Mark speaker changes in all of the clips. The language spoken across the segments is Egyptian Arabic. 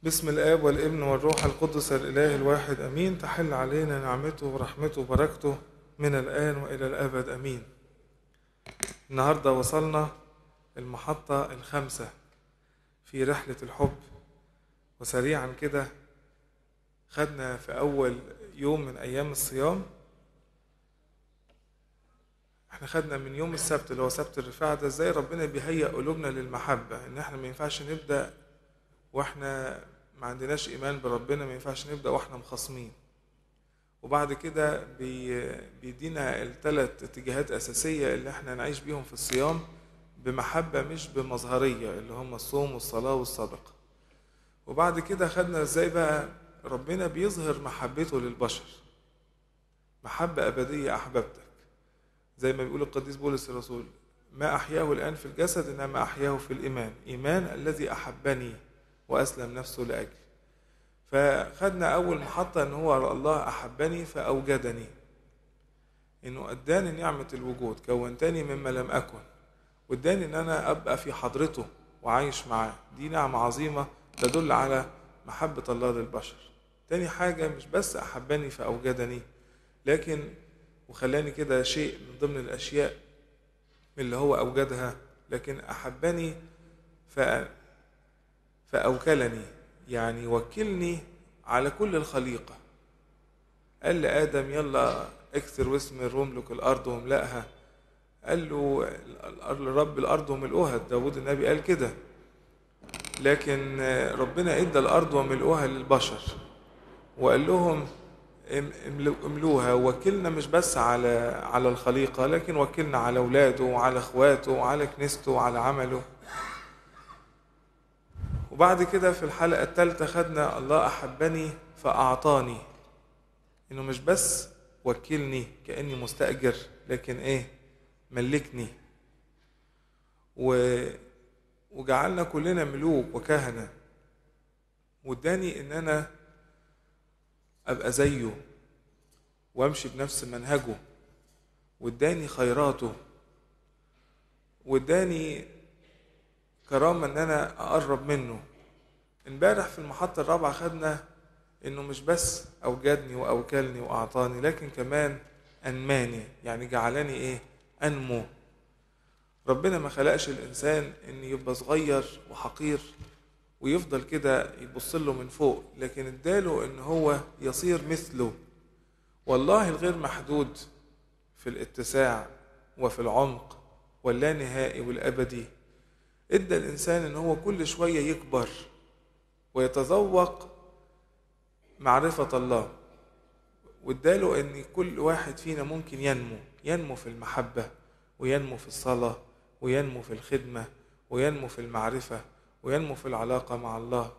Speaker 1: بسم الآب والابن والروح القدس الإله الواحد أمين تحل علينا نعمته ورحمته وبركته من الآن وإلى الأبد أمين النهاردة وصلنا المحطة الخامسة في رحلة الحب وسريعا كده خدنا في أول يوم من أيام الصيام احنا خدنا من يوم السبت اللي هو سبت الرفاع ده ازاي ربنا بيهيئ قلوبنا للمحبة ان احنا ما ينفعش نبدأ واحنا ما عندناش ايمان بربنا ما ينفعش نبدأ واحنا مخاصمين وبعد كده بي بيدينا الثلاث اتجاهات أساسية اللي احنا نعيش بيهم في الصيام بمحبة مش بمظهرية اللي هم الصوم والصلاة والصدقة وبعد كده خدنا ازاي بقى ربنا بيظهر محبته للبشر محبة أبدية أحببتك زي ما بيقول القديس بولس الرسول ما أحياه الآن في الجسد إنما أحياه في الإيمان إيمان الذي أحبني وأسلم نفسه لأجلي فخدنا أول محطة إن هو الله أحبني فأوجدني إنه أداني نعمة الوجود كونتني مما لم أكن واداني إن أنا أبقى في حضرته وعايش معاه دي نعمة عظيمة تدل على محبة الله للبشر تاني حاجة مش بس أحبني فأوجدني لكن وخلاني كده شيء من ضمن الأشياء اللي هو أوجدها لكن أحبني ف... فأوكلني يعني وكلني على كل الخليقة قال لآدم يلا اكثر واسم رملك الأرض واملأها قال له رب الأرض وملؤها داود النبي قال كده لكن ربنا ادى الأرض وملؤها للبشر وقال لهم املوها وكلنا مش بس على على الخليقة لكن وكلنا على أولاده وعلى إخواته وعلى كنيسته وعلى عمله وبعد كده في الحلقة الثالثة خدنا الله أحبني فأعطاني إنه مش بس وكلني كأني مستأجر لكن إيه ملكني و وجعلنا كلنا ملوك وكهنة واداني إن أنا ابقى زيه وامشي بنفس منهجه واداني خيراته واداني كرامة ان انا اقرب منه امبارح في المحطة الرابعة خدنا انه مش بس اوجدني واوكلني واعطاني لكن كمان انماني يعني جعلني ايه انمو ربنا ما خلقش الانسان ان يبقى صغير وحقير ويفضل كده يبص له من فوق لكن اداله ان هو يصير مثله والله الغير محدود في الاتساع وفي العمق واللانهائي والابدي ادى الانسان ان هو كل شويه يكبر ويتذوق معرفه الله واداله ان كل واحد فينا ممكن ينمو ينمو في المحبه وينمو في الصلاه وينمو في الخدمه وينمو في المعرفه وينمو في العلاقة مع الله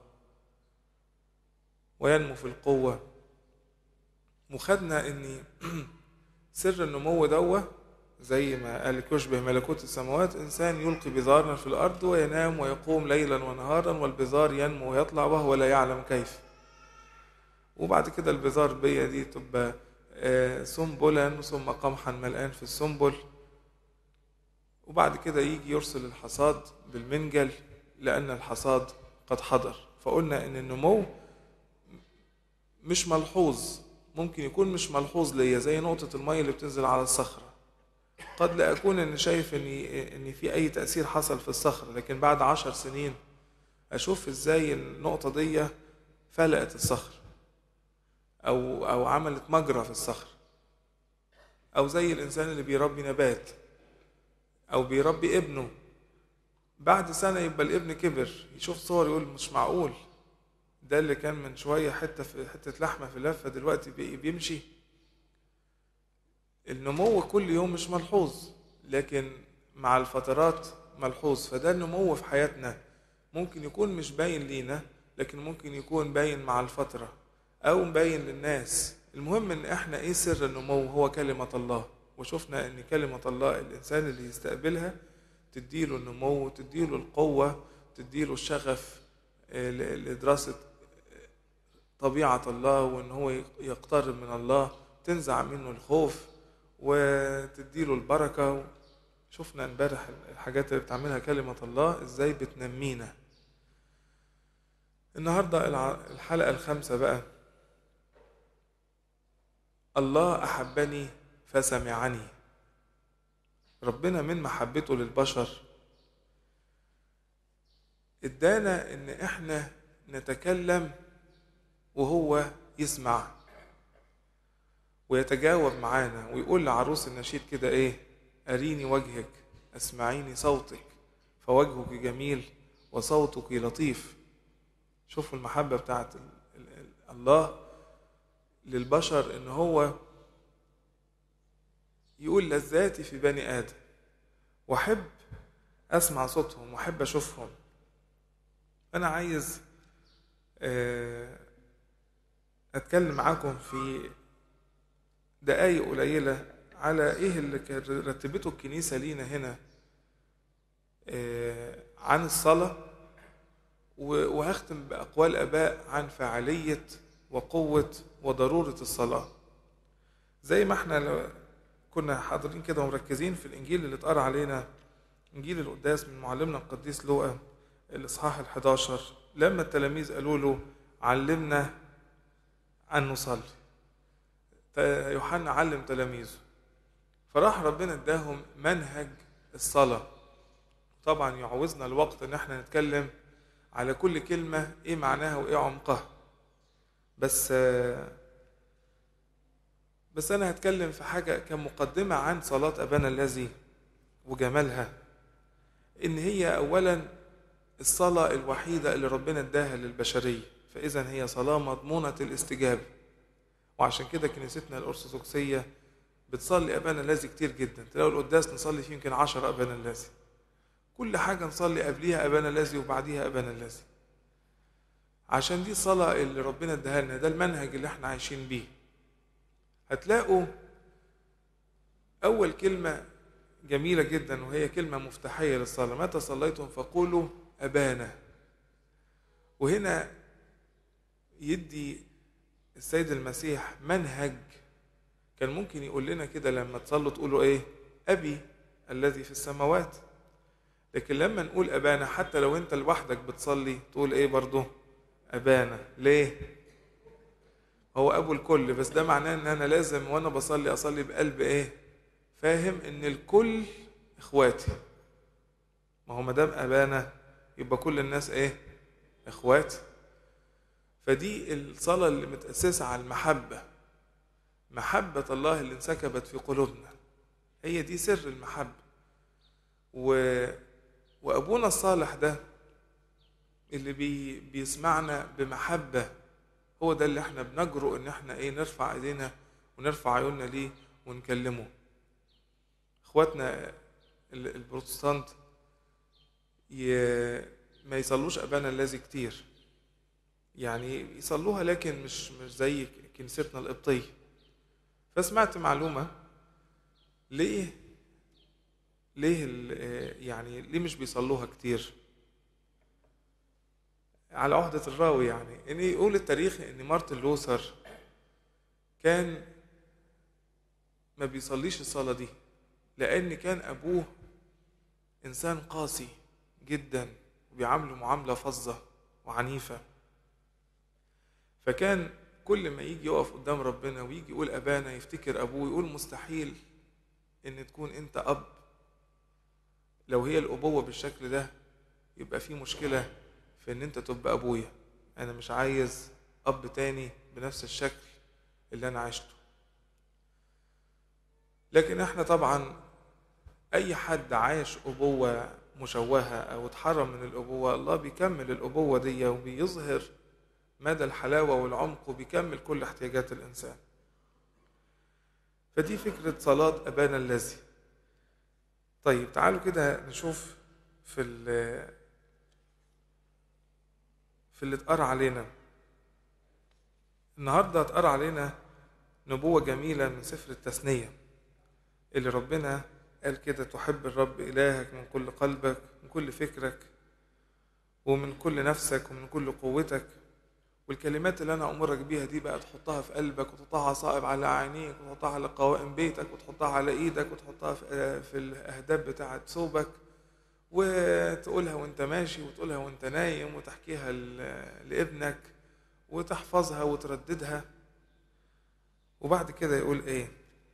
Speaker 1: وينمو في القوة وخدنا ان سر النمو دوا زي ما قال يشبه ملكوت السماوات انسان يلقي بذارا في الارض وينام ويقوم ليلا ونهارا والبذار ينمو ويطلع وهو لا يعلم كيف وبعد كده البذار بيا دي تبقى سنبلا ثم قمحا ملآن في السنبل وبعد كده يجي يرسل الحصاد بالمنجل لأن الحصاد قد حضر فقلنا إن النمو مش ملحوظ ممكن يكون مش ملحوظ ليا زي نقطة المية اللي بتنزل على الصخرة قد لا أكون إن شايف إن إن في أي تأثير حصل في الصخرة لكن بعد عشر سنين أشوف إزاي النقطة دي فلقت الصخر أو أو عملت مجرى في الصخر أو زي الإنسان اللي بيربي نبات أو بيربي ابنه بعد سنة يبقى الابن كبر يشوف صور يقول مش معقول ده اللي كان من شوية حتة في حتة لحمة في لفة دلوقتي بيمشي النمو كل يوم مش ملحوظ لكن مع الفترات ملحوظ فده النمو في حياتنا ممكن يكون مش باين لينا لكن ممكن يكون باين مع الفترة أو مبين للناس المهم إن إحنا إيه سر النمو هو كلمة الله وشفنا إن كلمة الله الإنسان اللي يستقبلها تديله النمو تديله القوة تديله الشغف لدراسة طبيعة الله وإن هو يقترب من الله تنزع منه الخوف وتديله البركة شفنا امبارح الحاجات اللي بتعملها كلمة الله ازاي بتنمينا النهاردة الع- الحلقة الخامسة بقى الله أحبني فسمعني ربنا من محبته للبشر ادانا ان احنا نتكلم وهو يسمع ويتجاوب معانا ويقول لعروس النشيد كده ايه اريني وجهك اسمعيني صوتك فوجهك جميل وصوتك لطيف شوفوا المحبة بتاعت ال- ال- ال- الله للبشر ان هو يقول لذاتي في بني ادم واحب اسمع صوتهم واحب اشوفهم انا عايز آه، اتكلم معاكم في دقايق قليله على ايه اللي كانت رتبته الكنيسه لينا هنا آه، عن الصلاه و- وهختم باقوال اباء عن فاعليه وقوه وضروره الصلاه زي ما احنا لو كنا حاضرين كده ومركزين في الانجيل اللي اتقرا علينا انجيل القداس من معلمنا القديس لوقا الاصحاح ال11 لما التلاميذ قالوا له علمنا ان نصلي ت- يوحنا علم تلاميذه فراح ربنا اداهم منهج الصلاه طبعا يعوزنا الوقت ان احنا نتكلم على كل كلمه ايه معناها وايه عمقها بس آه، بس انا هتكلم في حاجه كمقدمه عن صلاه ابانا الذي وجمالها ان هي اولا الصلاه الوحيده اللي ربنا اداها للبشريه فاذا هي صلاه مضمونه الاستجابه وعشان كده كنيستنا الارثوذكسيه بتصلي ابانا الذي كتير جدا تلاقوا القداس نصلي فيه يمكن عشر ابانا الذي كل حاجه نصلي قبليها ابانا الذي وبعديها ابانا الذي عشان دي الصلاه اللي ربنا اداها لنا ده المنهج اللي احنا عايشين بيه هتلاقوا أول كلمة جميلة جدا وهي كلمة مفتاحية للصلاة متى صليتم فقولوا أبانا وهنا يدي السيد المسيح منهج كان ممكن يقول لنا كده لما تصلوا تقولوا إيه أبي الذي في السماوات لكن لما نقول أبانا حتى لو أنت لوحدك بتصلي تقول إيه برضه أبانا ليه؟ هو ابو الكل بس ده معناه ان انا لازم وانا بصلي اصلي بقلب ايه فاهم ان الكل اخواتي ما هو مدام ابانا يبقى كل الناس ايه اخوات فدي الصلاة اللي متأسسة على المحبة محبة الله اللي انسكبت في قلوبنا هي دي سر المحبة و... وأبونا الصالح ده اللي بي... بيسمعنا بمحبة هو ده اللي احنا بنجرؤ ان احنا ايه نرفع ايدينا ونرفع عيوننا ليه ونكلمه اخواتنا ال- البروتستانت ي- ما يصلوش ابانا الذي كتير يعني يصلوها لكن مش مش زي كنيستنا القبطيه فسمعت معلومه ليه ليه ال- يعني ليه مش بيصلوها كتير على عهدة الراوي يعني ان يقول التاريخ ان مارتن لوثر كان ما بيصليش الصلاة دي لأن كان أبوه إنسان قاسي جدا وبيعامله معاملة فظة وعنيفة فكان كل ما يجي يقف قدام ربنا ويجي يقول أبانا يفتكر أبوه يقول مستحيل إن تكون أنت أب لو هي الأبوة بالشكل ده يبقى في مشكلة في إن أنت تبقى أبويا أنا مش عايز أب تاني بنفس الشكل اللي أنا عشته لكن احنا طبعا اي حد عاش ابوه مشوهه او اتحرم من الابوه الله بيكمل الابوه دي وبيظهر مدى الحلاوه والعمق وبيكمل كل احتياجات الانسان فدي فكره صلاه ابانا الذي طيب تعالوا كده نشوف في ال في اللي اتقرا علينا النهارده اتقرا علينا نبوه جميله من سفر التثنيه اللي ربنا قال كده تحب الرب إلهك من كل قلبك من كل فكرك ومن كل نفسك ومن كل قوتك والكلمات اللي أنا أمرك بيها دي بقى تحطها في قلبك وتحطها صائب على عينيك وتحطها على قوائم بيتك وتحطها على إيدك وتحطها في في الأهداب بتاعة ثوبك وتقولها وانت ماشي وتقولها وانت نايم وتحكيها لابنك وتحفظها وترددها وبعد كده يقول ايه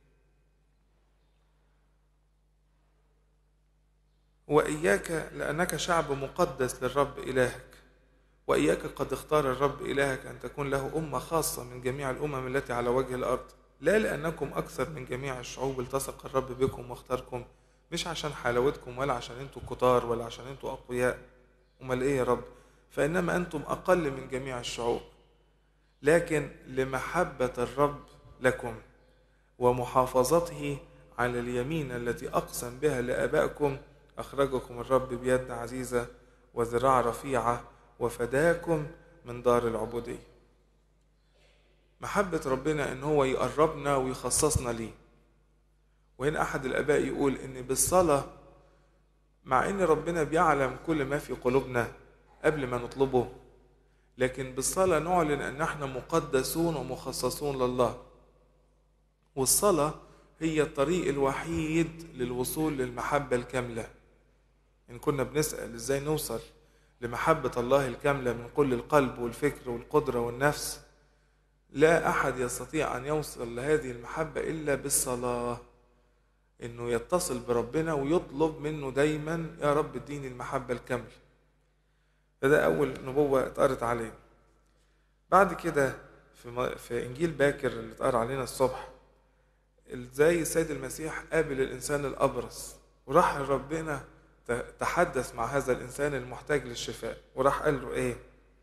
Speaker 1: وإياك لأنك شعب مقدس للرب إلهك وإياك قد اختار الرب إلهك أن تكون له أمة خاصة من جميع الأمم التي على وجه الأرض لا لأنكم أكثر من جميع الشعوب التصق الرب بكم واختاركم مش عشان حلاوتكم ولا عشان انتوا كتار ولا عشان انتوا أقوياء أمال إيه يا رب فإنما أنتم أقل من جميع الشعوب لكن لمحبة الرب لكم ومحافظته على اليمين التي أقسم بها لآبائكم أخرجكم الرب بيد عزيزة وذراع رفيعة وفداكم من دار العبودية محبة ربنا إن هو يقربنا ويخصصنا ليه وهنا أحد الآباء يقول إن بالصلاة مع إن ربنا بيعلم كل ما في قلوبنا قبل ما نطلبه لكن بالصلاة نعلن أن احنا مقدسون ومخصصون لله والصلاة هي الطريق الوحيد للوصول للمحبة الكاملة إن كنا بنسأل إزاي نوصل لمحبة الله الكاملة من كل القلب والفكر والقدرة والنفس لا أحد يستطيع أن يوصل لهذه المحبة إلا بالصلاة إنه يتصل بربنا ويطلب منه دايما يا رب اديني المحبة الكاملة فده أول نبوة اتقرت عليه بعد كده في, في إنجيل باكر اللي اتقرا علينا الصبح ازاي السيد المسيح قابل الإنسان الأبرص وراح لربنا تحدث مع هذا الإنسان المحتاج للشفاء وراح قال له إيه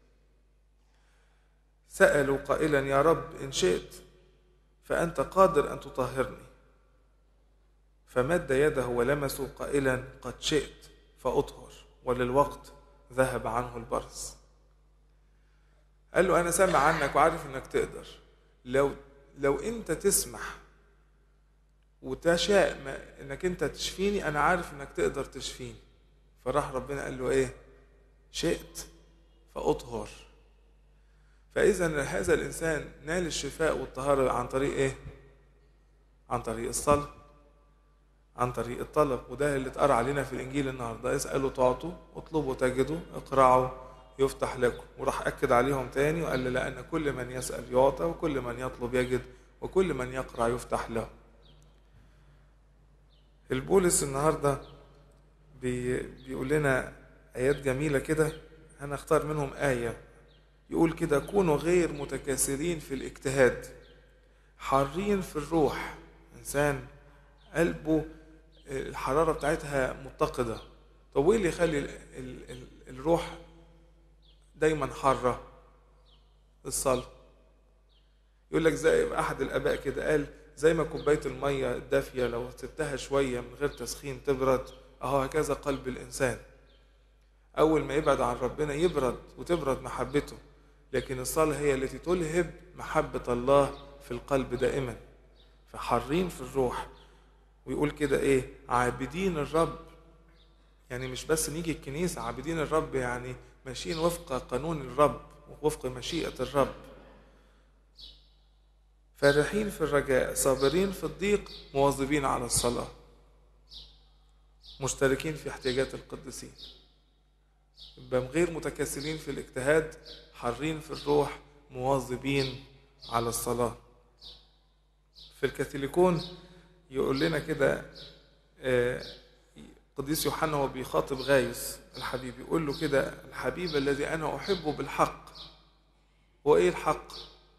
Speaker 1: سألوا قائلا يا رب إن شئت فأنت قادر أن تطهرني فمد يده ولمسه قائلا قد شئت فأطهر وللوقت ذهب عنه البرص قال له أنا سامع عنك وعارف إنك تقدر لو لو أنت تسمح وتشاء ما انك انت تشفيني انا عارف انك تقدر تشفيني فراح ربنا قال له ايه شئت فاطهر فاذا هذا الانسان نال الشفاء والطهاره عن طريق ايه عن طريق الصلاه عن طريق الطلب وده اللي اتقرا علينا في الانجيل النهارده اسالوا تعطوا اطلبوا تجدوا اقرعوا يفتح لكم وراح اكد عليهم تاني وقال لان كل من يسال يعطى وكل من يطلب يجد وكل من يقرع يفتح له البولس النهارده بي بيقول لنا آيات جميلة كده هنختار منهم آية يقول كده كونوا غير متكاسلين في الاجتهاد حارين في الروح إنسان قلبه الحرارة بتاعتها متقدة طب وإيه اللي يخلي ال ال ال الروح دايما حارة الصلاة يقول لك زي أحد الآباء كده قال زي ما كوباية المية الدافية لو سبتها شوية من غير تسخين تبرد أهو هكذا قلب الإنسان أول ما يبعد عن ربنا يبرد وتبرد محبته لكن الصلاة هي التي تلهب محبة الله في القلب دائما فحارين في الروح ويقول كده إيه عابدين الرب يعني مش بس نيجي الكنيسة عابدين الرب يعني ماشيين وفق قانون الرب وفق مشيئة الرب فرحين في الرجاء صابرين في الضيق مواظبين على الصلاة مشتركين في احتياجات القديسين يبقى غير متكاسلين في الاجتهاد حارين في الروح مواظبين على الصلاة في الكاثوليكون يقول لنا كده قديس يوحنا هو بيخاطب غايس الحبيب يقول له كده الحبيب الذي أنا أحبه بالحق هو إيه الحق؟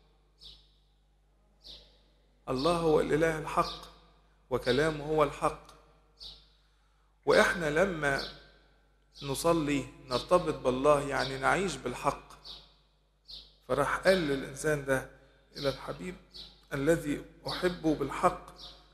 Speaker 1: الله هو الإله الحق وكلامه هو الحق وإحنا لما نصلي نرتبط بالله يعني نعيش بالحق فراح قال للإنسان ده إلى الحبيب الذي أحبه بالحق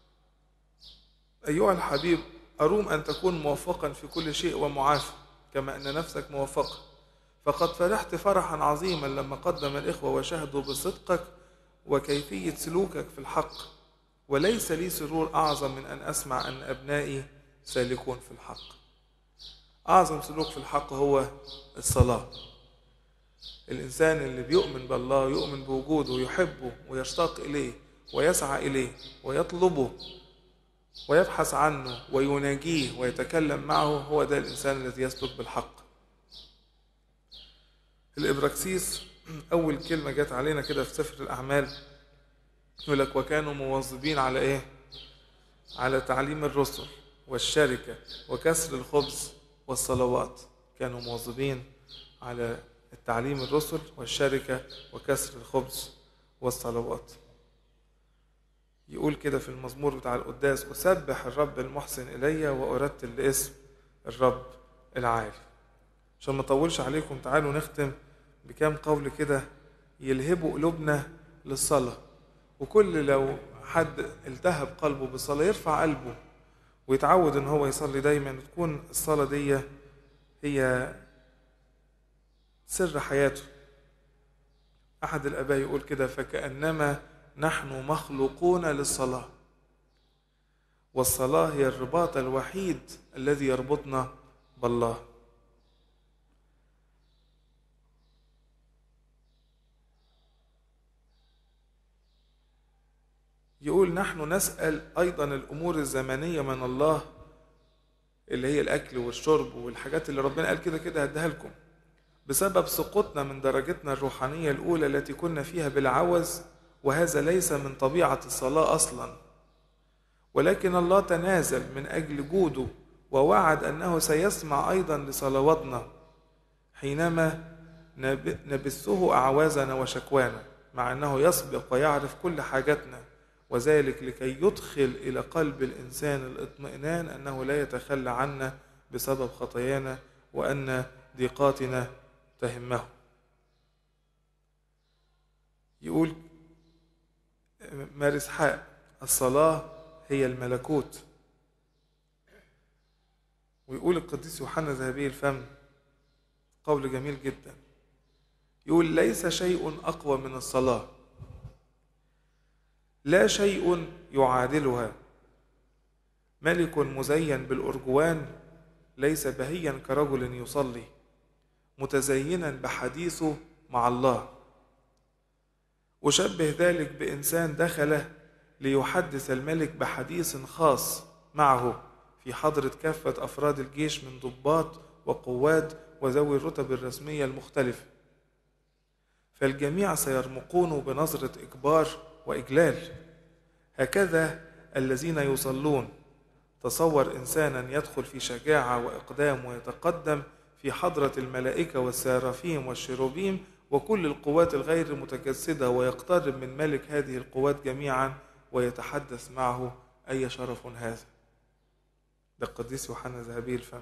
Speaker 1: أيها الحبيب أروم أن تكون موفقا في كل شيء ومعافى كما أن نفسك موفقة فقد فرحت فرحا عظيما لما قدم الإخوة وشهدوا بصدقك وكيفية سلوكك في الحق وليس لي سرور أعظم من أن أسمع أن أبنائي سالكون في الحق أعظم سلوك في الحق هو الصلاة الإنسان اللي بيؤمن بالله يؤمن بوجوده ويحبه ويشتاق إليه ويسعى إليه ويطلبه ويبحث عنه ويناجيه ويتكلم معه هو ده الإنسان الذي يسلك بالحق الإبراكسيس أول كلمة جت علينا كده في سفر الأعمال يقول لك وكانوا مواظبين على إيه؟ على تعليم الرسل والشركة وكسر الخبز والصلوات كانوا مواظبين على التعليم الرسل والشركة وكسر الخبز والصلوات يقول كده في المزمور بتاع القداس أسبح الرب المحسن إلي وأرتل لاسم الرب العالي عشان ما اطولش عليكم تعالوا نختم بكام قول كده يلهبوا قلوبنا للصلاة وكل لو حد التهب قلبه بالصلاة يرفع قلبه ويتعود ان هو يصلي دايما تكون الصلاة دي هي سر حياته أحد الآباء يقول كده فكأنما نحن مخلوقون للصلاة والصلاة هي الرباط الوحيد الذي يربطنا بالله يقول نحن نسأل أيضا الأمور الزمنية من الله اللي هي الأكل والشرب والحاجات اللي ربنا قال كده كده هديها لكم بسبب سقوطنا من درجتنا الروحانية الأولى التي كنا فيها بالعوز وهذا ليس من طبيعة الصلاة أصلا ولكن الله تنازل من أجل جوده ووعد أنه سيسمع أيضا لصلواتنا حينما نبثه أعوازنا وشكوانا مع أنه يسبق ويعرف كل حاجتنا وذلك لكي يدخل إلى قلب الإنسان الاطمئنان أنه لا يتخلى عنا بسبب خطايانا وأن ضيقاتنا تهمه يقول مارس حق الصلاة هي الملكوت ويقول القديس يوحنا ذهبي الفم قول جميل جدا يقول ليس شيء أقوى من الصلاة لا شيء يعادلها ملك مزين بالأرجوان ليس بهيا كرجل يصلي متزينا بحديثه مع الله أشبه ذلك بإنسان دخل ليحدث الملك بحديث خاص معه في حضرة كافة أفراد الجيش من ضباط وقوات وذوي الرتب الرسمية المختلفة فالجميع سيرمقون بنظرة إجبار وإجلال هكذا الذين يصلون تصور إنسانا يدخل في شجاعة وإقدام ويتقدم في حضرة الملائكة والسرافيم والشيروبيم وكل القوات الغير متجسدة ويقترب من ملك هذه القوات جميعا ويتحدث معه أي شرف هذا ده القديس يوحنا ذهبي الفم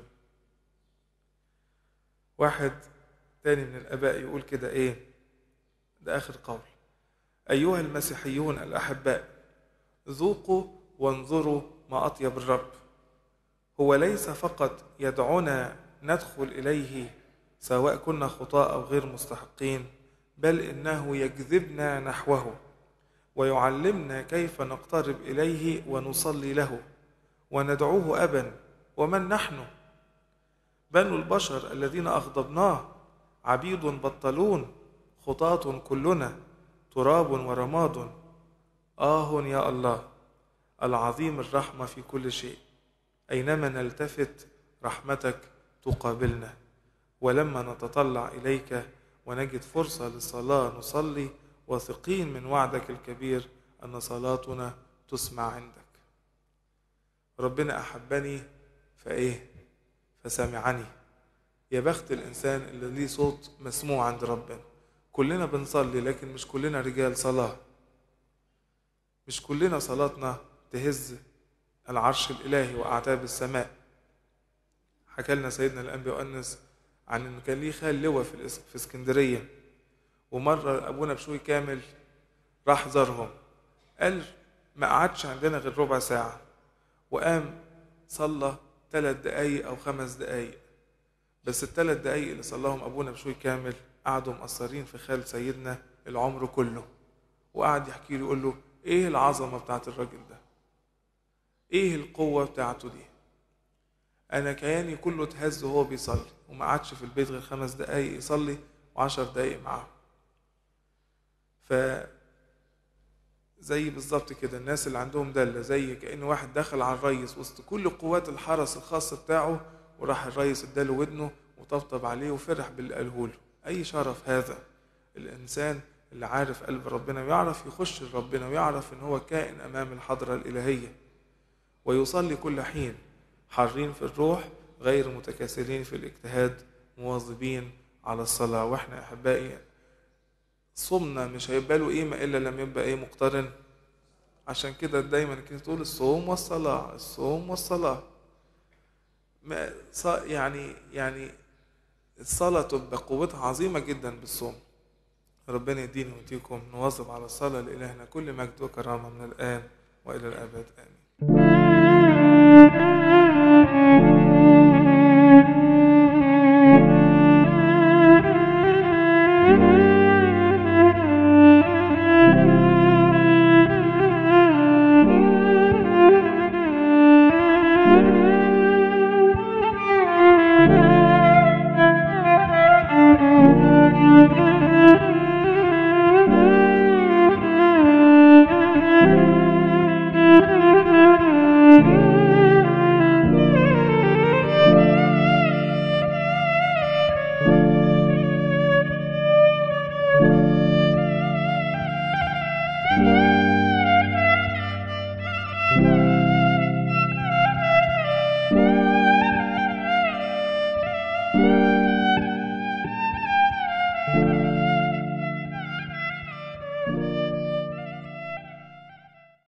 Speaker 1: واحد تاني من الآباء يقول كده إيه ده آخر قول أيها المسيحيون الأحباء ذوقوا وانظروا ما أطيب الرب هو ليس فقط يدعونا ندخل إليه سواء كنا خطاء أو غير مستحقين بل إنه يجذبنا نحوه ويعلمنا كيف نقترب إليه ونصلي له وندعوه أبا ومن نحن بنو البشر الذين أغضبناه عبيد بطلون خطاة كلنا تراب ورماد آه يا الله العظيم الرحمة في كل شيء أينما نلتفت رحمتك تقابلنا ولما نتطلع إليك ونجد فرصة للصلاة نصلي واثقين من وعدك الكبير أن صلاتنا تسمع عندك ربنا أحبني فإيه فسمعني يا بخت الإنسان اللي ليه صوت مسموع عند ربنا كلنا بنصلي لكن مش كلنا رجال صلاة مش كلنا صلاتنا تهز العرش الإلهي وأعتاب السماء حكى لنا سيدنا الأنبياء أنس عن إن كان ليه خال لواء في في اسكندرية ومرة أبونا بشوي كامل راح زارهم قال ما قعدش عندنا غير ربع ساعة وقام صلى ثلاث دقايق أو خمس دقايق بس الثلاث دقايق اللي صلاهم أبونا بشوي كامل قعدوا مقصرين في خال سيدنا العمر كله وقعد يحكي له يقول له ايه العظمة بتاعت الراجل ده ايه القوة بتاعته دي انا كياني كله اتهز وهو بيصلي وما قعدش في البيت غير خمس دقايق يصلي وعشر دقايق معاه ف زي بالظبط كده الناس اللي عندهم دلة زي كأن واحد دخل على الريس وسط كل قوات الحرس الخاص بتاعه وراح الريس اداله ودنه وطبطب عليه وفرح باللي قاله له أي شرف هذا الإنسان اللي عارف قلب ربنا ويعرف يخش لربنا ويعرف إن هو كائن أمام الحضرة الإلهية ويصلي كل حين حارين في الروح غير متكاسلين في الاجتهاد مواظبين على الصلاة واحنا أحبائي صومنا مش هيبقى له قيمة إلا لما يبقى إيه مقترن عشان كده دايما كده تقول الصوم والصلاة الصوم والصلاة ما يعني يعني الصلاة تبقى قوتها عظيمة جدا بالصوم ربنا يدينا ويديكم نواظب على الصلاة لإلهنا كل مجد وكرامة من الآن وإلى الأبد آمين
Speaker 2: thank you